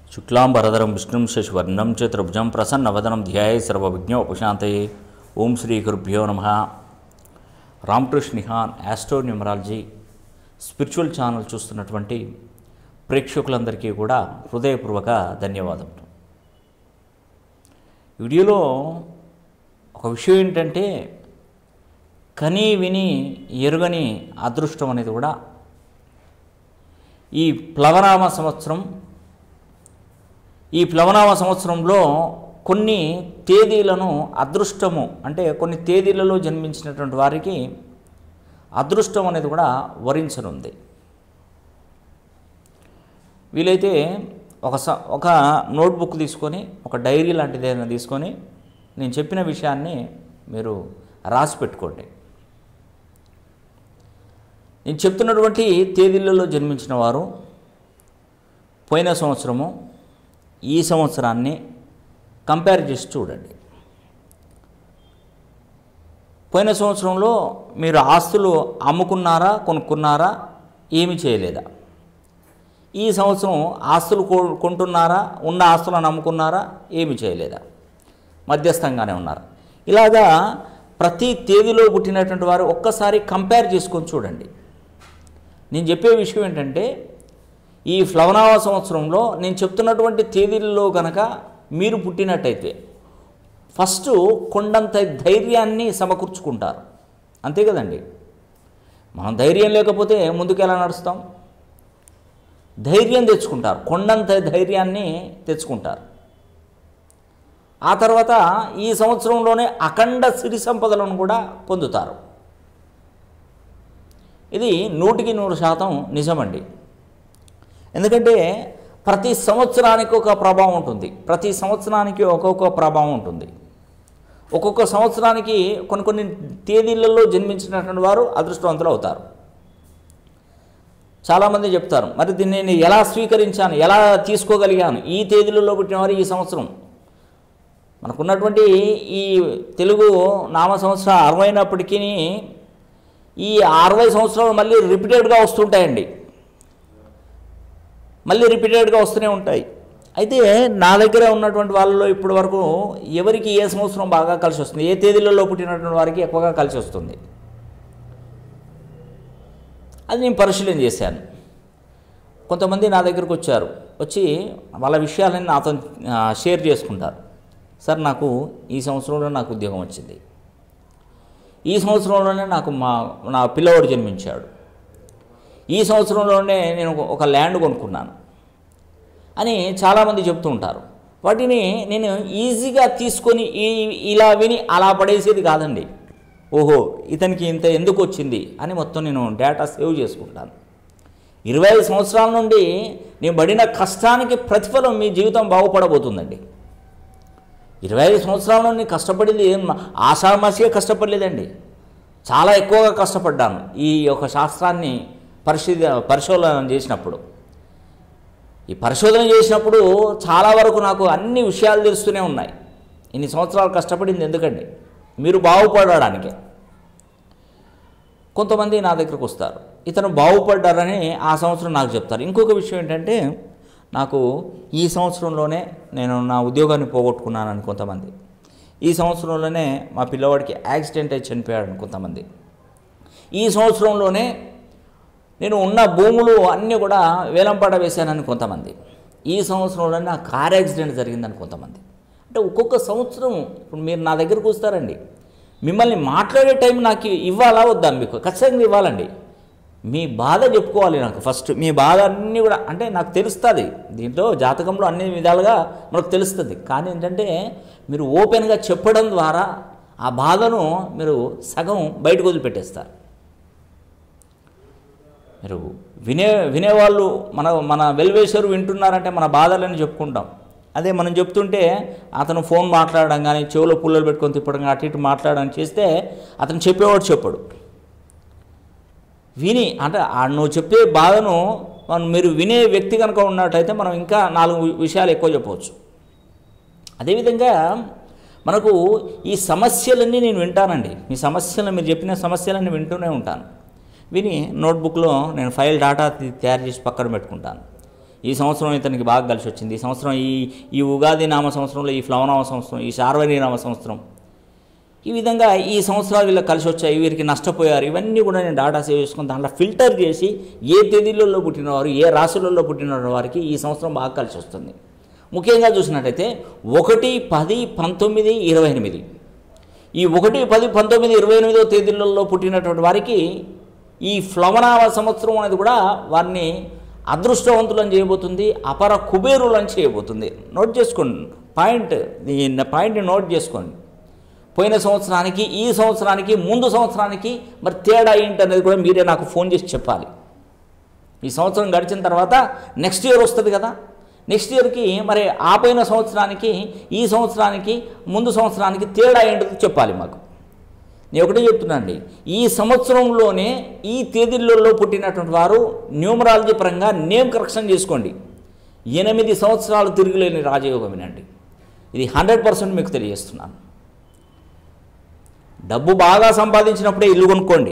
శుక్లాంబరధరం విష్ణుం శశివర్ణం చతుర్భుజం ప్రసన్నవదనం ధ్యాయ సర్వవిజ్ఞ ఉపశాంతయే ఓం శ్రీ గురుభ్యో నమ Ramakrishna Nihan astro numerology spiritual channel చూస్తున్నటువంటి ప్రేక్షకులందరికీ కూడా హృదయపూర్వక ధన్యవాదములు ఈ వీడియోలో ఒక విషయం ఏంటంటే కని విని ఎరుగని అదృష్టం అనేది కూడా ఈ ప్లవనామ సంవత్సరం ఈ ప్లవనామ సంవత్సరంలో కొన్ని తేదీలను అదృష్టము అంటే కొన్ని తేదీలలో జన్మించినటువంటి వారికి అదృష్టం అనేది కూడా వరించనుంది వీలైతే ఒక స ఒక నోట్బుక్ తీసుకొని ఒక డైరీ లాంటిది ఏదైనా తీసుకొని నేను చెప్పిన విషయాన్ని మీరు రాసి పెట్టుకోండి నేను చెప్తున్నటువంటి తేదీలలో జన్మించిన వారు పోయిన సంవత్సరము ఈ సంవత్సరాన్ని కంపేర్ చేసి చూడండి పోయిన సంవత్సరంలో మీరు ఆస్తులు అమ్ముకున్నారా కొనుక్కున్నారా ఏమి చేయలేదా ఈ సంవత్సరం ఆస్తులు కొ- కొంటున్నారా ఉన్న ఆస్తులను అమ్ముకున్నారా ఏమి చేయలేదా మధ్యస్థంగానే ఉన్నారు ఇలాగా ప్రతి తేదీలో పుట్టినటువంటి వారు ఒక్కసారి కంపేర్ చేసుకొని చూడండి నేను చెప్పే విషయం ఏంటంటే ఈ ఫ్లవనావ సంవత్సరంలో నేను చెప్తున్నటువంటి తేదీలలో కనుక మీరు పుట్టినట్టయితే ఫస్ట్ కొండంత ధైర్యాన్ని సమకూర్చుకుంటారు అంతే కదండి మనం ధైర్యం లేకపోతే ముందుకు ఎలా నడుస్తాం ధైర్యం తెచ్చుకుంటారు కొండంత ధైర్యాన్ని తెచ్చుకుంటారు ఆ తర్వాత ఈ సంవత్సరంలోనే అఖండ సిరి సంపదలను కూడా పొందుతారు ఇది నూటికి నూరు శాతం నిజమండి ఎందుకంటే ప్రతి సంవత్సరానికి ఒక ప్రభావం ఉంటుంది ప్రతి సంవత్సరానికి ఒక్కొక్క ప్రభావం ఉంటుంది ఒక్కొక్క సంవత్సరానికి కొన్ని కొన్ని తేదీలలో జన్మించినటువంటి వారు అదృష్టవంతులు అవుతారు చాలామంది చెప్తారు మరి దీన్ని నేను ఎలా స్వీకరించాను ఎలా తీసుకోగలిగాను ఈ తేదీలలో పుట్టినవారు ఈ సంవత్సరం మనకున్నటువంటి ఈ తెలుగు నామ సంవత్సరం అరవైనప్పటికీ ఈ అరవై సంవత్సరాలు మళ్ళీ రిపీటెడ్గా వస్తుంటాయండి మళ్ళీ రిపీటెడ్గా వస్తూనే ఉంటాయి అయితే నా దగ్గర ఉన్నటువంటి వాళ్ళలో ఇప్పటి వరకు ఎవరికి ఏ సంవత్సరం బాగా కలిసి వస్తుంది ఏ తేదీలలో పుట్టినటువంటి వారికి ఎక్కువగా కలిసి వస్తుంది అది నేను పరిశీలన చేశాను కొంతమంది నా దగ్గరకు వచ్చారు వచ్చి వాళ్ళ విషయాలని నాతో ఆ, షేర్ చేసుకుంటారు సార్ నాకు ఈ సంవత్సరంలో నాకు ఉద్యోగం వచ్చింది ఈ సంవత్సరంలోనే నాకు మా నా పిల్లవాడు జన్మించాడు ఈ సంవత్సరంలోనే నేను ఒక- ఒక ల్యాండ్ కొనుక్కున్నాను అని చాలామంది చెప్తూ ఉంటారు వాటిని నేను ఈజీగా తీసుకొని ఈ ఇలా విని అలా పడేసేది కాదండి ఓహో ఇతనికి ఇంత ఎందుకు వచ్చింది అని మొత్తం నేను డేటా సేవ్ చేసుకుంటాను ఇరవై ఐదు సంవత్సరాల నుండి నేను పడిన కష్టానికి ప్రతిఫలం మీ జీవితం బాగుపడబోతుందండి ఇరవై ఐదు సంవత్సరాల నుండి కష్టపడింది ఏం ఆషామాసిగా కష్టపడలేదండి చాలా ఎక్కువగా కష్టపడ్డాను ఈ యొక్క శాస్త్రాన్ని పరిశీలి పరిశోధన చేసినప్పుడు ఈ పరిశోధన చేసినప్పుడు చాలా వరకు నాకు అన్ని విషయాలు తెలుస్తూనే ఉన్నాయి ఇన్ని సంవత్సరాలు కష్టపడింది ఎందుకండి మీరు బాగుపడడానికే కొంతమంది నా దగ్గరకు వస్తారు ఇతను బాగుపడ్డారని ఆ సంవత్సరం నాకు చెప్తారు ఇంకొక విషయం ఏంటంటే నాకు ఈ సంవత్సరంలోనే నేను నా ఉద్యోగాన్ని పోగొట్టుకున్నానని కొంతమంది ఈ సంవత్సరంలోనే మా పిల్లవాడికి యాక్సిడెంట్ అయి చనిపోయాడని కొంతమంది ఈ సంవత్సరంలోనే నేను ఉన్న భూములు అన్నీ కూడా వేలంపాట వేశానని కొంతమంది ఈ సంవత్సరంలోనే నా కార్ యాక్సిడెంట్ జరిగిందని కొంతమంది అంటే ఒక్కొక్క సంవత్సరం ఇప్పుడు మీరు నా దగ్గరకు వస్తారండి మిమ్మల్ని మాట్లాడే టైం నాకు ఇవ్వాలా వద్దా మీకు ఖచ్చితంగా ఇవ్వాలండి మీ బాధ చెప్పుకోవాలి నాకు ఫస్ట్ మీ బాధ అన్నీ కూడా అంటే నాకు తెలుస్తుంది దీంట్లో జాతకంలో అన్ని విధాలుగా మనకు తెలుస్తుంది కానీ ఏంటంటే మీరు ఓపెన్గా చెప్పడం ద్వారా ఆ బాధను మీరు సగం బయటకు వదిలిపెట్టేస్తారు మీరు వినే వినేవాళ్ళు మన మన వెల్వేషర్ వింటున్నారంటే మన బాధలని చెప్పుకుంటాం అదే మనం చెప్తుంటే అతను ఫోన్ మాట్లాడడం కానీ చెవిలో పుల్లలు పెట్టుకొని తిప్పడం కానీ అటు ఇటు మాట్లాడడం చేస్తే అతను చెప్పేవాడు చెప్పడు విని అంటే ఆ నువ్వు చెప్పే బాధను మనం మీరు వినే వ్యక్తి కనుక ఉన్నట్టయితే మనం ఇంకా నాలుగు విషయాలు ఎక్కువ చెప్పవచ్చు అదేవిధంగా మనకు ఈ సమస్యలన్నీ నేను వింటానండి మీ సమస్యలు మీరు చెప్పిన సమస్యలన్నీ వింటూనే ఉంటాను విని నోట్బుక్లో నేను ఫైల్ డాటా తీ- తయారు చేసి పక్కన పెట్టుకుంటాను ఈ సంవత్సరం ఇతనికి బాగా కలిసి వచ్చింది ఈ సంవత్సరం ఈ ఈ ఉగాది నామ సంవత్సరంలో ఈ ఫ్లవనామ సంవత్సరం ఈ శార్వరి నామ సంవత్సరం ఈ విధంగా ఈ సంవత్సరాలు వీళ్ళకి కలిసి వచ్చాయి వీరికి నష్టపోయారు ఇవన్నీ కూడా నేను డాటా సేవ్ చేసుకుని దాంట్లో ఫిల్టర్ చేసి ఏ తేదీలలో పుట్టినవారు ఏ రాశులలో పుట్టిన వారికి ఈ సంవత్సరం బాగా కలిసి వస్తుంది ముఖ్యంగా చూసినట్టయితే ఒకటి పది పంతొమ్మిది ఇరవై ఎనిమిది ఈ ఒకటి పది పంతొమ్మిది ఇరవై ఎనిమిదో తేదీలలో పుట్టినటువంటి వారికి ఈ ఫ్లవనామ సంవత్సరం అనేది కూడా వారిని అదృష్టవంతులను చేయబోతుంది అపర కుబేరులను చేయబోతుంది నోట్ చేసుకోండి పాయింట్ ఈ పాయింట్ని నోట్ చేసుకోండి పోయిన సంవత్సరానికి ఈ సంవత్సరానికి ముందు సంవత్సరానికి మరి తేడా ఏంటి అనేది కూడా మీరే నాకు ఫోన్ చేసి చెప్పాలి ఈ సంవత్సరం గడిచిన తర్వాత నెక్స్ట్ ఇయర్ వస్తుంది కదా నెక్స్ట్ ఇయర్కి మరి ఆ పోయిన సంవత్సరానికి ఈ సంవత్సరానికి ముందు సంవత్సరానికి తేడా ఏంటో చెప్పాలి మాకు నేను ఒకటే చెప్తున్నానండి ఈ సంవత్సరంలోనే ఈ తేదీలలో పుట్టినటువంటి వారు న్యూమరాలజీ పరంగా నేమ్ కరెక్షన్ చేసుకోండి ఎనిమిది సంవత్సరాలు తిరుగులేని రాజయోగమేనండి ఇది హండ్రెడ్ పర్సెంట్ మీకు తెలియజేస్తున్నాను డబ్బు బాగా సంపాదించినప్పుడే ఇల్లు కొనుక్కోండి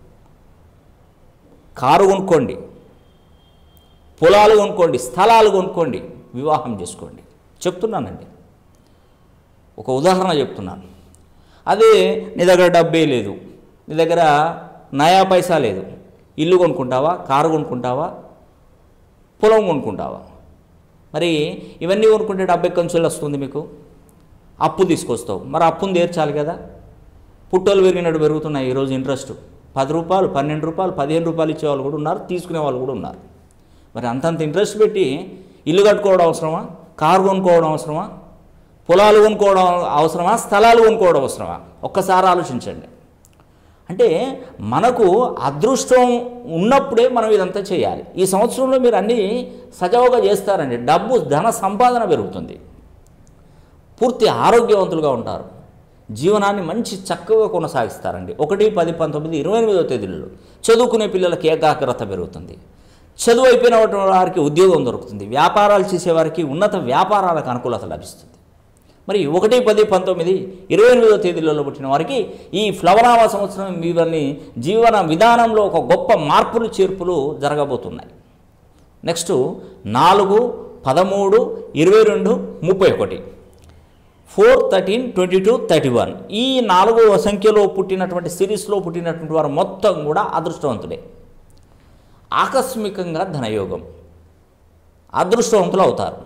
కారు కొనుక్కోండి పొలాలు కొనుక్కోండి స్థలాలు కొనుక్కోండి వివాహం చేసుకోండి చెప్తున్నానండి ఒక ఉదాహరణ చెప్తున్నాను అదే నీ దగ్గర డబ్బే లేదు నీ దగ్గర నయా పైసా లేదు ఇల్లు కొనుక్కుంటావా కారు కొనుక్కుంటావా పొలం కొనుక్కుంటావా మరి ఇవన్నీ కొనుక్కుంటే డబ్బు ఎక్కడి నుంచి వస్తుంది మీకు అప్పు తీసుకొస్తావు మరి అప్పును తీర్చాలి కదా పుట్టలు పెరిగినట్టు పెరుగుతున్నాయి ఈరోజు ఇంట్రెస్ట్ పది రూపాయలు పన్నెండు రూపాయలు పదిహేను రూపాయలు ఇచ్చే వాళ్ళు కూడా ఉన్నారు తీసుకునే వాళ్ళు కూడా ఉన్నారు మరి అంతంత ఇంట్రెస్ట్ పెట్టి ఇల్లు కట్టుకోవడం అవసరమా కారు కొనుక్కోవడం అవసరమా పొలాలు కొనుక్కోవడం అవసరమా స్థలాలు కొనుక్కోవడం అవసరమా ఒక్కసారి ఆలోచించండి అంటే మనకు అదృష్టం ఉన్నప్పుడే మనం ఇదంతా చేయాలి ఈ సంవత్సరంలో మీరు అన్నీ సజావుగా చేస్తారండి డబ్బు ధన సంపాదన పెరుగుతుంది పూర్తి ఆరోగ్యవంతులుగా ఉంటారు జీవనాన్ని మంచి చక్కగా కొనసాగిస్తారండి ఒకటి పది పంతొమ్మిది ఇరవై ఎనిమిదవ తేదీలలో చదువుకునే పిల్లలకి ఏకాగ్రత పెరుగుతుంది చదువు అయిపోయిన వారికి ఉద్యోగం దొరుకుతుంది వ్యాపారాలు చేసేవారికి ఉన్నత వ్యాపారాలకు అనుకూలత లభిస్తుంది మరి ఒకటి పది పంతొమ్మిది ఇరవై ఎనిమిదవ తేదీలలో పుట్టిన వారికి ఈ ఫ్లవరామ సంవత్సరం ఇవన్నీ జీవన విధానంలో ఒక గొప్ప మార్పులు చేర్పులు జరగబోతున్నాయి నెక్స్ట్ నాలుగు పదమూడు ఇరవై రెండు ముప్పై ఒకటి four thirteen twenty two thirty one ఈ నాలుగో సంఖ్యలో పుట్టినటువంటి సిరీస్లో పుట్టినటువంటి వారు మొత్తం కూడా అదృష్టవంతులే ఆకస్మికంగా ధనయోగం అదృష్టవంతులు అవుతారు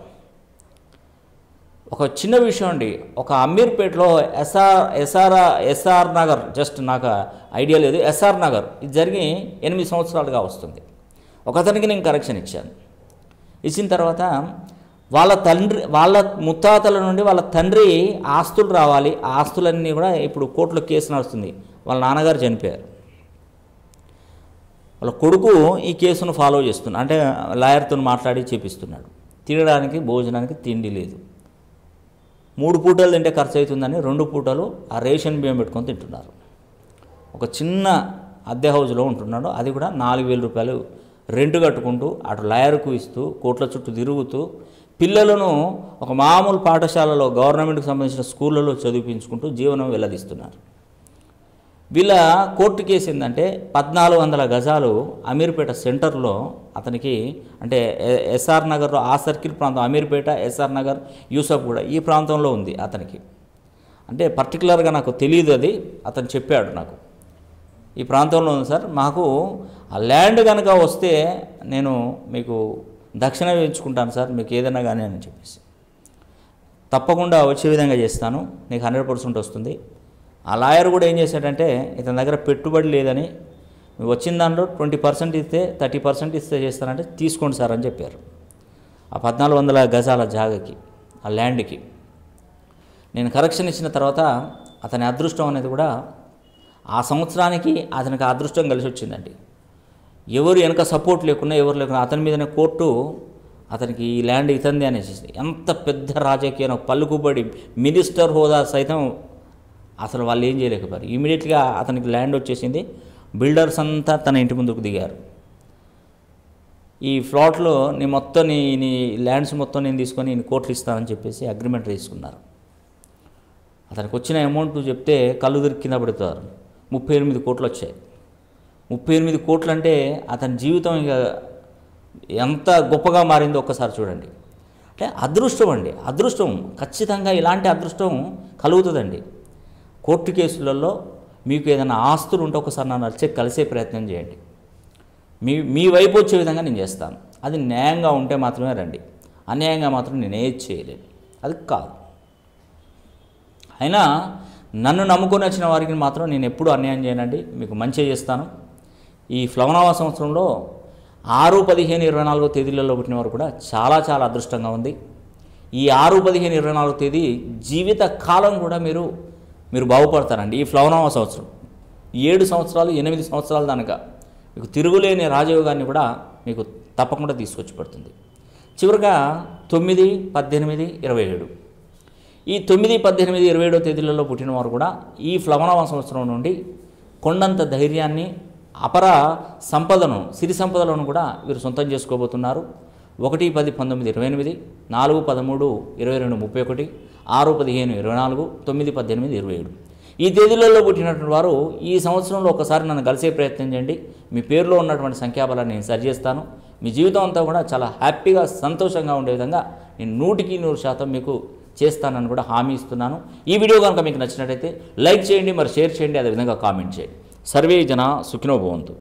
ఒక చిన్న విషయం అండి ఒక అమీర్పేటలో SR SR SR Nagar just నాకు ఐడియా లేదు ఎస్ఆర్ నగర్ ఇది జరిగి ఎనిమిది సంవత్సరాలుగా వస్తుంది ఒకతనికి నేను కరెక్షన్ ఇచ్చాను ఇచ్చిన తర్వాత వాళ్ళ తండ్రి వాళ్ళ ముత్తాతల నుండి వాళ్ళ తండ్రి ఆస్తులు రావాలి ఆ ఆస్తులన్నీ కూడా ఇప్పుడు కోర్టులో కేసు నడుస్తుంది వాళ్ళ నాన్నగారు చనిపోయారు వాళ్ళ కొడుకు ఈ కేసును ఫాలో చేస్తున్నాడు అంటే లాయర్తో మాట్లాడి చేపిస్తున్నాడు తినడానికి భోజనానికి తిండి లేదు మూడు పూటలు తింటే ఖర్చు అవుతుందని రెండు పూటలు ఆ రేషన్ బియ్యం పెట్టుకొని తింటున్నారు ఒక చిన్న అద్దె హౌస్లో ఉంటున్నాడు అది కూడా నాలుగు వేల రూపాయలు రెంట్ కట్టుకుంటూ అటు లాయర్కు ఇస్తూ కోట్ల చుట్టూ తిరుగుతూ పిల్లలను ఒక మామూలు పాఠశాలలో గవర్నమెంట్కి సంబంధించిన స్కూళ్ళలో చదివించుకుంటూ జీవనం వెల్లదిస్తున్నారు వీళ్ళ కోర్టు కేసు ఏంటంటే పద్నాలుగు వందల గజాలు అమీర్పేట సెంటర్లో అతనికి అంటే ఎ- ఎస్ఆర్ నగర్లో ఆ సర్కిల్ ప్రాంతం అమీర్పేట ఎస్ఆర్ నగర్ యూసఫ్ కూడా ఈ ప్రాంతంలో ఉంది అతనికి అంటే పర్టికులర్గా నాకు తెలియదు అది అతను చెప్పాడు నాకు ఈ ప్రాంతంలో ఉంది సార్ మాకు ఆ ల్యాండ్ కనుక వస్తే నేను మీకు దక్షిణ వేయించుకుంటాను సార్ మీకు ఏదైనా కానీ అని చెప్పేసి తప్పకుండా వచ్చే విధంగా చేస్తాను నీకు హండ్రెడ్ పర్సెంట్ వస్తుంది ఆ లాయర్ కూడా ఏం చేశాడంటే ఇతని దగ్గర పెట్టుబడి లేదని మీకు వచ్చిన దాంట్లో ట్వంటీ పర్సెంట్ ఇస్తే థర్టీ పర్సెంట్ ఇస్తే చేస్తానంటే తీసుకోండి సార్ అని చెప్పారు ఆ పద్నాలుగు వందల గజాల జాగకి ఆ ల్యాండ్కి నేను కరెక్షన్ ఇచ్చిన తర్వాత అతని అదృష్టం అనేది కూడా ఆ సంవత్సరానికి అతనికి ఆ అదృష్టం కలిసి వచ్చిందండి ఎవరు వెనక సపోర్ట్ లేకుండా ఎవరు లేకుండా అతని మీదనే కోర్టు అతనికి ఈ ల్యాండ్ ఇతంది అనేసి ఎంత పెద్ద రాజకీయ పలుకుబడి మినిస్టర్ హోదా సైతం అసలు వాళ్ళు ఏం చేయలేకపోయారు ఇమీడియట్గా అతనికి ల్యాండ్ వచ్చేసింది బిల్డర్స్ అంతా తన ఇంటి ముందుకు దిగారు ఈ ఫ్లాట్లో నీ మొత్తం నీ నీ ల్యాండ్స్ మొత్తం నేను తీసుకొని నేను కోట్లు ఇస్తానని చెప్పేసి అగ్రిమెంట్ తీసుకున్నారు అతనికి వచ్చిన అమౌంట్ చెప్తే కళ్ళు తిరిగి కింద పడుతారు ముప్పై ఎనిమిది కోట్లు వచ్చాయి ముప్పై ఎనిమిది కోట్లు అంటే అతని జీవితం ఇక ఎంత గొప్పగా మారిందో ఒక్కసారి చూడండి అంటే అదృష్టం అండి అదృష్టం ఖచ్చితంగా ఇలాంటి అదృష్టం కలుగుతుందండి కోర్టు కేసులలో మీకు ఏదైనా ఆస్తులు ఉంటే ఒకసారి నన్ను వచ్చి కలిసే ప్రయత్నం చేయండి మీ మీ వైపు వచ్చే విధంగా నేను చేస్తాను అది న్యాయంగా ఉంటే మాత్రమే రండి అన్యాయంగా మాత్రం నేను ఏది చేయలేను అది కాదు అయినా నన్ను నమ్ముకొని వచ్చిన వారికి మాత్రం నేను ఎప్పుడూ అన్యాయం చేయనండి మీకు మంచి చేస్తాను ఈ ఫ్లవనామ సంవత్సరంలో ఆరు పదిహేను ఇరవై నాలుగో తేదీలలో పుట్టిన వారు కూడా చాలా చాలా అదృష్టంగా ఉంది ఈ ఆరు పదిహేను ఇరవై నాలుగో తేదీ జీవిత కాలం కూడా మీరు మీరు బాగుపడతారండి ఈ ఫ్లవనామ సంవత్సరం ఏడు సంవత్సరాలు ఎనిమిది సంవత్సరాల దానిక మీకు తిరుగులేని రాజయోగాన్ని కూడా మీకు తప్పకుండా తీసుకొచ్చి పెడుతుంది చివరిగా తొమ్మిది పద్దెనిమిది ఇరవై ఏడు ఈ తొమ్మిది పద్దెనిమిది ఇరవై ఏడో తేదీలలో పుట్టిన వారు కూడా ఈ ఫ్లవనవ సంవత్సరం నుండి కొండంత ధైర్యాన్ని అపర సంపదను సిరి సంపదలను కూడా వీరు సొంతం చేసుకోబోతున్నారు ఒకటి పది పంతొమ్మిది ఇరవై ఎనిమిది నాలుగు పదమూడు ఇరవై రెండు ముప్పై ఒకటి ఆరు పదిహేను ఇరవై నాలుగు తొమ్మిది పద్దెనిమిది ఇరవై ఏడు ఈ తేదీలలో పుట్టినటువంటి వారు ఈ సంవత్సరంలో ఒకసారి నన్ను కలిసే ప్రయత్నం చేయండి మీ పేరులో ఉన్నటువంటి సంఖ్యాబలాన్ని నేను సరిచేస్తాను మీ జీవితం అంతా కూడా చాలా హ్యాపీగా సంతోషంగా ఉండే విధంగా నేను నూటికి నూరు శాతం మీకు చేస్తానని కూడా హామీ ఇస్తున్నాను ఈ వీడియో కనుక మీకు నచ్చినట్టయితే లైక్ చేయండి మరి షేర్ చేయండి అదేవిధంగా కామెంట్ చేయండి సర్వే జన సుఖినో భవంతు